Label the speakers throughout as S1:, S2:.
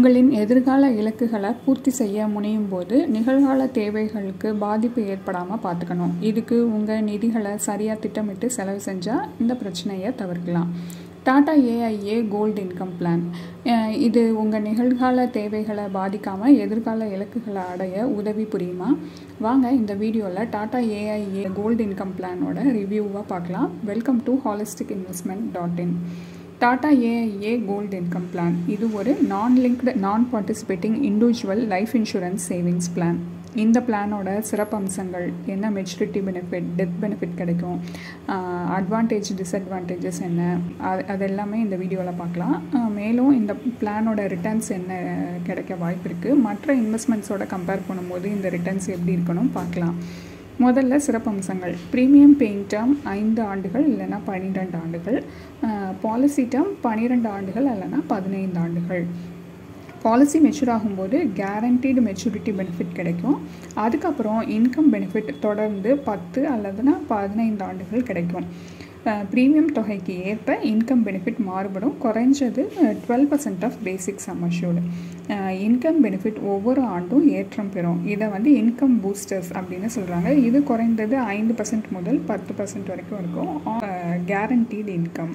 S1: உங்களின் எதிர்கால இலக்குகளை பூர்த்தி செய்ய முனையும் போது நிகழ்கால தேவைகளுக்கு பாதிப்பு ஏற்படாமல் பார்த்துக்கணும் இதுக்கு உங்கள் நிதிகளை சரியாக திட்டமிட்டு செலவு செஞ்சால் இந்த பிரச்சனையை தவிர்க்கலாம் Tata AIA gold income plan இது உங்கள் நிகழ்கால தேவைகளை பாதிக்காமல் எதிர்கால இலக்குகளை அடைய உதவி புரியுமா வாங்க இந்த வீடியோவில் டாடா ஏஐஏ கோல்டு இன்கம் பிளானோட ரிவ்யூவாக பார்க்கலாம் welcome to holistic investment dot in Tata AIA gold income plan இது ஒரு non linked non participating individual life insurance savings plan இந்த பிளானோட சிறப்பம்சங்கள் என்ன மெச்சூரிட்டி பெனிஃபிட் டெத் பெனிஃபிட் கிடைக்கும் அட்வான்டேஜ் டிஸ்அட்வான்டேஜஸ் என்ன அது அது எல்லாமே இந்த வீடியோவில் பார்க்கலாம் மேலும் இந்த பிளானோட ரிட்டர்ன்ஸ் என்ன கிடைக்க வாய்ப்பு இருக்குது மற்ற இன்வெஸ்ட்மெண்ட்ஸோட கம்பேர் பண்ணும்போது இந்த ரிட்டர்ன்ஸ் எப்படி இருக்கணும் பார்க்கலாம் முதல்ல சிறப்பம்சங்கள் ப்ரீமியம் பேயிங் டேர்ம் ஐந்து ஆண்டுகள் இல்லைன்னா பன்னிரெண்டு ஆண்டுகள் பாலிசி டேர்ம் பன்னிரெண்டு ஆண்டுகள் இல்லைன்னா பதினைந்து ஆண்டுகள் பாலிசி மெச்சூர் ஆகும்போது கேரண்டீடு மெச்சூரிட்டி பெனிஃபிட் கிடைக்கும் அதுக்கப்புறம் இன்கம் பெனிஃபிட் தொடர்ந்து பத்து அல்லதுனா பதினைந்து ஆண்டுகள் கிடைக்கும் ப்ரீமியம் தொகைக்கு ஏற்ப இன்கம் பெனிஃபிட் மாறுபடும் குறைஞ்சது twelve percent of basic sum assured income benefit ஒவ்வொரு ஆண்டும் ஏற்றம் பெறும் இதை வந்து இன்கம் பூஸ்டர்ஸ் அப்படின்னு சொல்கிறாங்க இது குறைந்தது ஐந்து பர்சன்ட் முதல் பத்து பர்சன்ட் வரைக்கும் இருக்கும் கேரண்டீடு இன்கம்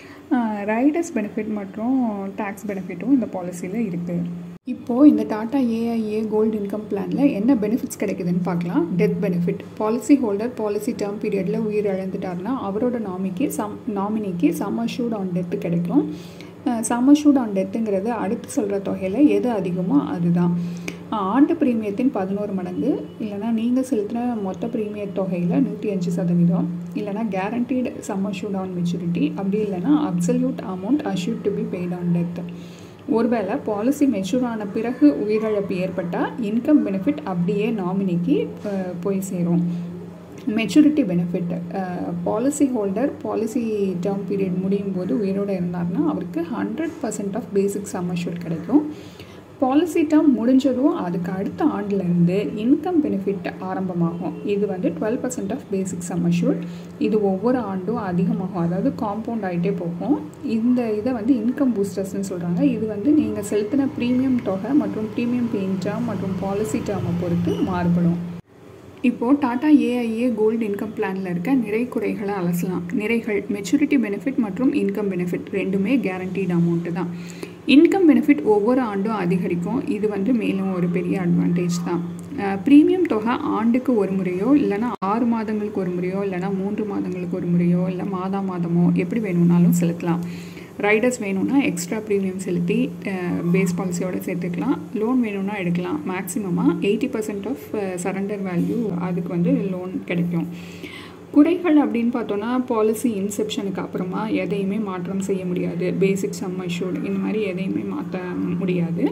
S1: ரைடர்ஸ் பெனிஃபிட் மற்றும் டேக்ஸ் பெனிஃபிட்டும் இந்த பாலிசியில் இருக்குது இப்போது இந்த டாட்டா ஏஐஏ கோல்டு இன்கம் பிளானில் என்ன பெனிஃபிட்ஸ் கிடைக்குதுன்னு பார்க்கலாம் death benefit policy holder policy term பீரியடில் உயிர் இழந்துட்டார்னா அவரோட நாமிக்கு சம் நாமினிக்கு சம்மர்ஷூட் ஆன் டெத்து கிடைக்கும் சம்மர்ஷூட் ஆன் டெத்துங்கிறது அடுத்து சொல்கிற தொகையில் எது அதிகமோ அதுதான் ஆண்டு பிரீமியத்தின் பதினோரு மடங்கு இல்லைனா நீங்கள் செலுத்தின மொத்த பிரீமிய தொகையில் நூற்றி அஞ்சு சதவீதம் இல்லைனா கேரண்டீடு சம்மர்ஷூட் ஆன் மெச்சூரிட்டி அப்படி இல்லைனா absolute amount assured to be paid on death ஒருவேளை பாலிசி மெச்சூர் ஆன பிறகு உயிரிழப்பு ஏற்பட்டால் இன்கம் பெனிஃபிட் அப்படியே நாமினிக்கு போய் சேரும் maturity benefit policy holder policy term period முடியும் போது உயிரோடு இருந்தார்னா அவருக்கு hundred percent of basic sum assured கிடைக்கும் பாலிசி டேர்ம் முடிஞ்சதும் அதுக்கு அடுத்த ஆண்டுலேருந்து இன்கம் பெனிஃபிட் ஆரம்பமாகும் இது வந்து twelve percent of basic sum assured இது ஒவ்வொரு ஆண்டும் அதிகமாகும் அதாவது காம்பவுண்ட் ஆகிட்டே போகும் இந்த இதை வந்து இன்கம் பூஸ்டர்ஸ்னு சொல்கிறாங்க இது வந்து நீங்கள் செலுத்தின ப்ரீமியம் தொகை மற்றும் ப்ரீமியம் பெயின் டேர்ம் மற்றும் பாலிசி டேர்மை பொறுத்து மாறுபடும் இப்போது டாடா ஏஐஏ கோல்டு இன்கம் பிளானில் இருக்க நிறை குறைகளை அலசலாம் நிறைகள் மெச்சூரிட்டி பெனிஃபிட் மற்றும் இன்கம் பெனிஃபிட் ரெண்டுமே கேரண்டீட் அமௌண்ட்டு தான் இன்கம் பெனிஃபிட் ஒவ்வொரு ஆண்டும் அதிகரிக்கும் இது வந்து மேலும் ஒரு பெரிய அட்வான்டேஜ் தான் ப்ரீமியம் தொகை ஆண்டுக்கு ஒரு முறையோ இல்லைனா ஆறு மாதங்களுக்கு ஒரு முறையோ இல்லைனா மூன்று மாதங்களுக்கு ஒரு முறையோ இல்லை மாதா மாதமோ எப்படி வேணும்னாலும் செலுத்தலாம் ரைடர்ஸ் வேணும்னா எக்ஸ்ட்ரா ப்ரீமியம் செலுத்தி பேஸ் பாலிசியோடு சேர்த்துக்கலாம் லோன் வேணும்னா எடுக்கலாம் மேக்ஸிமமாக eighty percent of surrender value அதுக்கு வந்து லோன் கிடைக்கும் குறைகள் அப்படின்னு பார்த்தோன்னா பாலிசி இன்செப்ஷனுக்கு அப்புறமா எதையுமே மாற்றம் செய்ய முடியாது பேசிக் சம் அஷ்யூர்டு இந்த மாதிரி எதையுமே மாற்ற முடியாது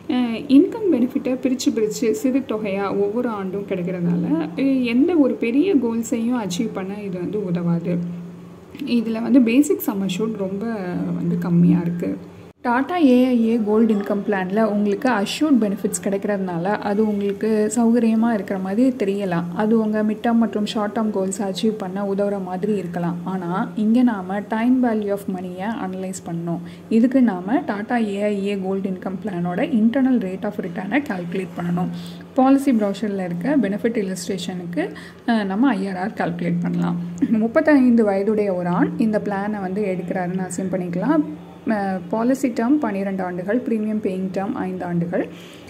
S1: இன்கம் பெனிஃபிட்டை பிரித்து பிரித்து சிறு தொகையாக ஒவ்வொரு ஆண்டும் கிடைக்கிறதால எந்த ஒரு பெரிய கோல்ஸையும் அச்சீவ் பண்ண இது வந்து உதவாது இதில் வந்து பேசிக் சம்மர்ஷூட் ரொம்ப வந்து கம்மியாக இருக்குது டாட்டா ஏஐஏ கோல்டு இன்கம் பிளானில் உங்களுக்கு அஷ்யூர்ட் பெனிஃபிட்ஸ் கிடைக்கிறதுனால அது உங்களுக்கு சௌகரியமாக இருக்கிற மாதிரி தெரியலாம் அது உங்கள் மிட் டேர்ம் மற்றும் ஷார்ட் டேர்ம் கோல்ஸ் அச்சீவ் பண்ண உதவுற மாதிரி இருக்கலாம் ஆனால் இங்கே நாம் டைம் வேல்யூ ஆஃப் மணியை அனலைஸ் பண்ணோம் இதுக்கு நாம் டாட்டா ஏஐஏ கோல்டு இன்கம் பிளானோட இன்டர்னல் ரேட் ஆஃப் ரிட்டர்னை கால்குலேட் பண்ணணும் பாலிசி ப்ரௌஷரில் இருக்க பெனிஃபிட் இல்லஸ்ட்ரேஷனுக்கு நம்ம ஐஆர்ஆர் கால்குலேட் பண்ணலாம் முப்பத்தைந்து வயதுடைய ஒரு ஆண் இந்த பிளானை வந்து எடுக்கிறாருன்னு அசியம் பண்ணிக்கலாம் பாலிசி டேர்ம் பன்னிரெண்டு ஆண்டுகள் ப்ரீமியம் பேயிங் டேர்ம் ஐந்து ஆண்டுகள்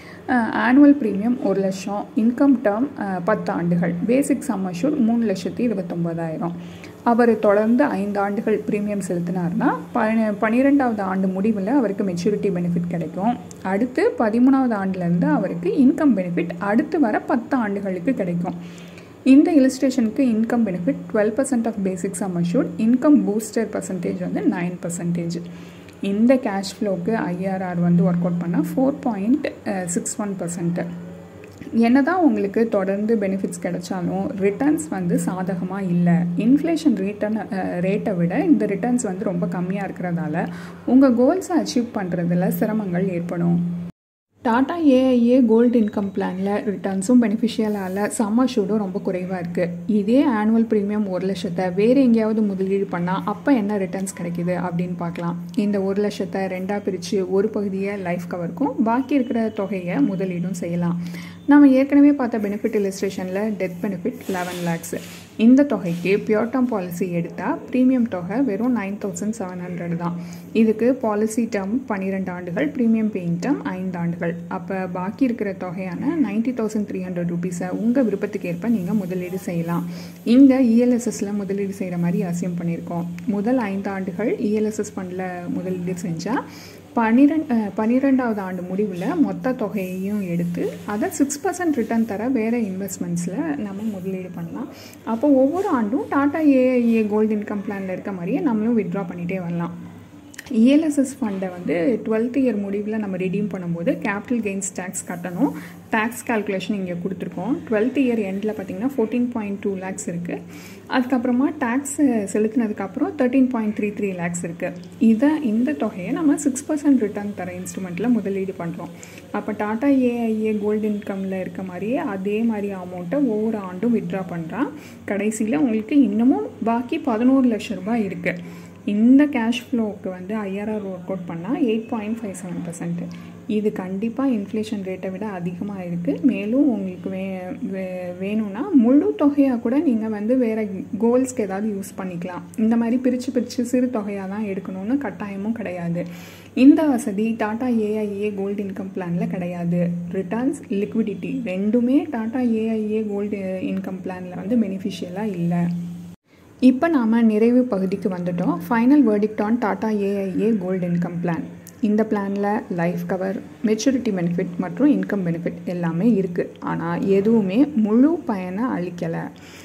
S1: ஆனுவல் ப்ரீமியம் ஒரு லட்சம் இன்கம் டேர்ம் பத்து ஆண்டுகள் பேசிக் சம்மர்ஷூட் மூணு லட்சத்தி இருபத்தொம்போதாயிரம் அவர் தொடர்ந்து ஐந்து ஆண்டுகள் ப்ரீமியம் செலுத்தினார்னா பனி பன்னிரெண்டாவது ஆண்டு முடிவில் அவருக்கு மெச்சூரிட்டி பெனிஃபிட் கிடைக்கும் அடுத்து பதிமூணாவது ஆண்டுலேருந்து அவருக்கு இன்கம் பெனிஃபிட் அடுத்து வர பத்து ஆண்டுகளுக்கு கிடைக்கும் இந்த இலிஸ்ட்ரேஷனுக்கு income benefit twelve percent of basic sum assured income booster percentage வந்து நைன் பர்சன்டேஜ் இந்த கேஷ் ஃப்ளோக்கு ஐஆர்ஆர் வந்து ஒர்க் அவுட் பண்ணால் four point six one percent என்ன தான் உங்களுக்கு தொடர்ந்து பெனிஃபிட்ஸ் கிடைச்சாலும் ரிட்டர்ன்ஸ் வந்து சாதகமாக இல்லை இன்ஃப்ளேஷன் ரேட்டனை ரேட்டை விட இந்த ரிட்டர்ன்ஸ் வந்து ரொம்ப கம்மியாக இருக்கிறதால உங்கள் கோல்ஸை அச்சீவ் பண்ணுறதுல சிரமங்கள் ஏற்படும் டாடா ஏஐஏ கோல்டு இன்கம் பிளானில் ரிட்டர்ன்ஸும் பெனிஃபிஷியலாக இல்லை சம்ம ஷூடும் ரொம்ப குறைவாக இருக்குது இதே ஆனுவல் ப்ரீமியம் ஒரு லட்சத்தை வேறு எங்கேயாவது முதலீடு பண்ணால் அப்போ என்ன ரிட்டர்ன்ஸ் கிடைக்கிது அப்படின்னு பார்க்கலாம் இந்த ஒரு லட்சத்தை ரெண்டாக பிரித்து ஒரு பகுதியை லைஃப் கவருக்கும் பாக்கி இருக்கிற தொகையை முதலீடும் செய்யலாம் நம்ம ஏற்கனவே பார்த்த பெனிஃபிட் இல்லஸ்ட்ரேஷனில் டெத் பெனிஃபிட் லெவன் லேக்ஸ் இந்த தொகைக்கு பியோர் டேர்ம் பாலிசி எடுத்தால் ப்ரீமியம் தொகை வெறும் நைன் தௌசண்ட் செவன் ஹண்ட்ரட் தான் இதுக்கு பாலிசி டேர்ம் பன்னிரெண்டு ஆண்டுகள் ப்ரீமியம் பேயிங் டேர்ம் ஐந்து ஆண்டுகள் அப்போ பாக்கி இருக்கிற தொகையான நைன்டி தௌசண்ட் த்ரீ ஹண்ட்ரட் ருபீஸை உங்கள் விருப்பத்துக்கு ஏற்ப நீங்கள் முதலீடு செய்யலாம் இங்கே இஎல்எஸ்எஸில் முதலீடு செய்கிற மாதிரி அசியம் பண்ணியிருக்கோம் முதல் ஐந்து ஆண்டுகள் இஎல்எஸ்எஸ் ஃபண்டில் முதலீடு செஞ்சால் பன்னிரெண்டு பன்னிரெண்டாவது ஆண்டு முடிவில் மொத்த தொகையையும் எடுத்து அதை சிக்ஸ் பர்சன்ட் ரிட்டர்ன் தர வேறு இன்வெஸ்ட்மெண்ட்ஸில் நம்ம முதலீடு பண்ணலாம் அப்போ ஒவ்வொரு ஆண்டும் டாடா ஏஐஏ கோல்டு இன்கம் பிளானில் இருக்க மாதிரியே நம்மளும் வித்ட்ரா பண்ணிகிட்டே வரலாம் இஎல்எஸ்எஸ் ஃபண்டை வந்து டுவெல்த் இயர் முடிவில் நம்ம ரிடீம் பண்ணும்போது கேபிட்டல் கெயின்ஸ் டேக்ஸ் கட்டணும் டேக்ஸ் கால்குலேஷன் இங்கே கொடுத்துருக்கோம் டுவெல்த் இயர் எண்டில் பார்த்தீங்கன்னா ஃபோர்டீன் பாயிண்ட் டூ லேக்ஸ் இருக்குது அதுக்கப்புறமா டேக்ஸ் செலுத்தினதுக்கப்புறம் thirteen point three three lakhs இருக்குது இதை இந்த தொகையை நம்ம சிக்ஸ் பர்சன்ட் ரிட்டர்ன் தர இன்ஸ்ட்ருமெண்ட்டில் முதலீடு பண்ணுறோம் அப்போ டாடா ஏஐஏ கோல்டு இன்கமில் இருக்க மாதிரியே அதே மாதிரி அமௌண்ட்டை ஒவ்வொரு ஆண்டும் வித்ட்ரா பண்ணுறான் கடைசியில் உங்களுக்கு இன்னமும் பாக்கி பதினோரு லட்ச ரூபாய் இருக்குது இந்த கேஷ் ஃப்ளோவுக்கு வந்து ஐஆர்ஆர் ஒர்க் அவுட் பண்ணால் eight point five seven percent இது கண்டிப்பாக இன்ஃப்ளேஷன் ரேட்டை விட அதிகமாக இருக்குது மேலும் உங்களுக்கு வே வே வேணும்னா முழு தொகையாக கூட நீங்கள் வந்து வேறு கோல்ஸ்க்கு ஏதாவது யூஸ் பண்ணிக்கலாம் இந்த மாதிரி பிரித்து பிரித்து சிறு தொகையாக தான் எடுக்கணும்னு கட்டாயமும் கிடையாது இந்த வசதி டாடா ஏஐஏ கோல்டு இன்கம் பிளானில் கிடையாது ரிட்டர்ன்ஸ் லிக்விடிட்டி ரெண்டுமே டாடா ஏஐஏ கோல்டு இன்கம் பிளானில் வந்து பெனிஃபிஷியலாக இல்லை இப்போ நாம் நிறைவு பகுதிக்கு வந்துட்டோம் final verdict on Tata AIA gold income plan இந்த பிளானில் லைஃப் கவர் மெச்சூரிட்டி பெனிஃபிட் மற்றும் இன்கம் பெனிஃபிட் எல்லாமே இருக்குது ஆனால் எதுவுமே முழு பயனை அளிக்கலை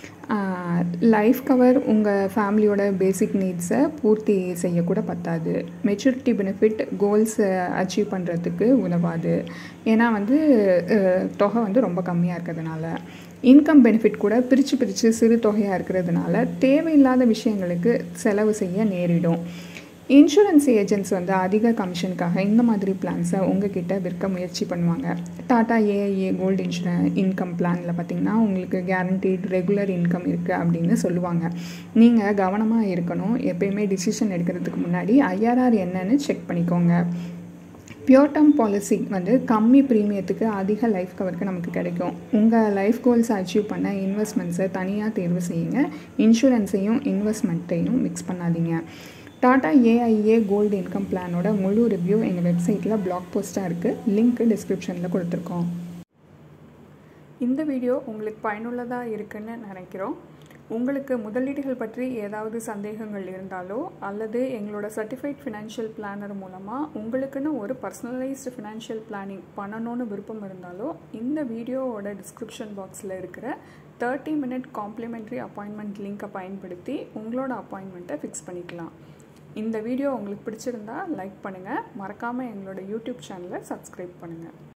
S1: லைஃப் கவர் உங்கள் ஃபேமிலியோட பேசிக் நீட்ஸை பூர்த்தி செய்யக்கூட பத்தாது மெச்சூரிட்டி பெனிஃபிட் கோல்ஸை அச்சீவ் பண்ணுறதுக்கு உதவாது ஏன்னா வந்து தொகை வந்து ரொம்ப கம்மியாக இருக்கிறதுனால இன்கம் பெனிஃபிட் கூட பிரித்து பிரித்து சிறு தொகையாக இருக்கிறதுனால தேவையில்லாத விஷயங்களுக்கு செலவு செய்ய நேரிடும் இன்சூரன்ஸ் ஏஜென்ட்ஸ் வந்து அதிக கமிஷனுக்காக இந்த மாதிரி பிளான்ஸை உங்ககிட்ட விற்க முயற்சி பண்ணுவாங்க Tata AIA gold insurance income பிளானில் பார்த்திங்கன்னா உங்களுக்கு கேரண்டீட் ரெகுலர் இன்கம் இருக்குது அப்படின்னு சொல்லுவாங்க நீங்கள் கவனமாக இருக்கணும் எப்பயுமே டிசிஷன் எடுக்கிறதுக்கு முன்னாடி ஐஆர்ஆர் என்னன்னு செக் பண்ணிக்கோங்க பியோர் டேர்ம் பாலிசி வந்து கம்மி ப்ரீமியத்துக்கு அதிக லைஃப் கவருக்கு நமக்கு கிடைக்கும் உங்கள் லைஃப் கோல்ஸை அச்சீவ் பண்ண இன்வெஸ்ட்மெண்ட்ஸை தனியாக தேர்வு செய்யுங்க இன்சூரன்ஸையும் இன்வெஸ்ட்மெண்ட்டையும் மிக்ஸ் பண்ணாதீங்க டாடா ஏஐஏ கோல்டு இன்கம் பிளானோட முழு ரிவ்யூ எங்கள் வெப்சைட்டில் பிளாக் போஸ்ட்டாக இருக்குது லிங்க் டிஸ்கிரிப்ஷனில் கொடுத்துருக்கோம் இந்த வீடியோ உங்களுக்கு பயனுள்ளதாக இருக்குன்னு நினைக்கிறோம் உங்களுக்கு முதலீடுகள் பற்றி ஏதாவது சந்தேகங்கள் இருந்தாலோ அல்லது எங்களோட சர்டிஃபைட் ஃபினான்ஷியல் பிளானர் மூலமாக உங்களுக்குன்னு ஒரு பர்சனலைஸ்டு ஃபினான்ஷியல் பிளானிங் பண்ணணும்னு விருப்பம் இருந்தாலோ இந்த வீடியோவோட டிஸ்கிரிப்ஷன் பாக்ஸில் இருக்கிற தேர்ட்டி மினிட் காம்ப்ளிமெண்ட்ரி அப்பாயின்மெண்ட் லிங்க்கை பயன்படுத்தி உங்களோட அப்பாயின்மெண்ட்டை ஃபிக்ஸ் பண்ணிக்கலாம் இந்த வீடியோ உங்களுக்கு பிடிச்சிருந்தா லைக் பண்ணுங்கள் மறக்காமல் எங்களோட யூடியூப் சேனலை சப்ஸ்கிரைப் பண்ணுங்கள்